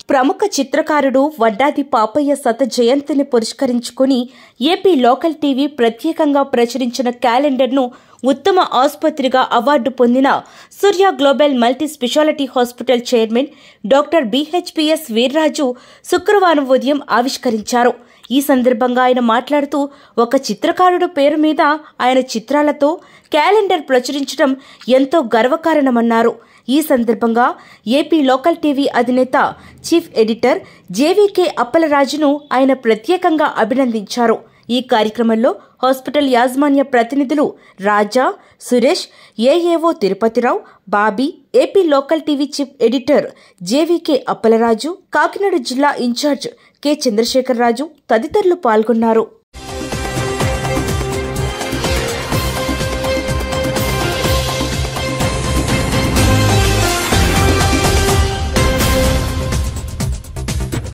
ప్రముఖ చిత్రకారుడు వడ్డాది పాపయ్య శత జయంతిని పురస్కరించుకుని ఏపీ లోకల్ టీవీ ప్రత్యేకంగా ప్రచురించిన క్యాలెండర్ను ఉత్తమ ఆసుపత్రిగా అవార్డు పొందిన Surya global multi speciality hospital chairman doctor BHPS Veerraju శుక్రవారం ఉదయం ఆవిష్కరించారు ఈ సందర్భంగా ఆయన మాట్లాడుతూ ఒక చిత్రకారుడు పేరు మీద ఆయన చిత్రాలతో క్యాలెండర్ ప్రచురించడం ఎంతో గర్వకారణమన్నారు ఈ సందర్భంగా ఏపీ లోకల్ టీవీ అధినేత చీఫ్ ఎడిటర్ జేవీకే అప్పలరాజును ఆయన ప్రత్యేకంగా అభినందించారు ఈ కార్యక్రమంలో హాస్పిటల్ యాజమాన్య ప్రతినిధులు Raja Suresh AAO Tirupati Rao Bobby AP local TV chief editor JVK Appalaraju Kakinada జిల్లా ఇన్ఛార్జ్ కె చంద్రశేఖరరాజు తదితరులు పాల్గొన్నారు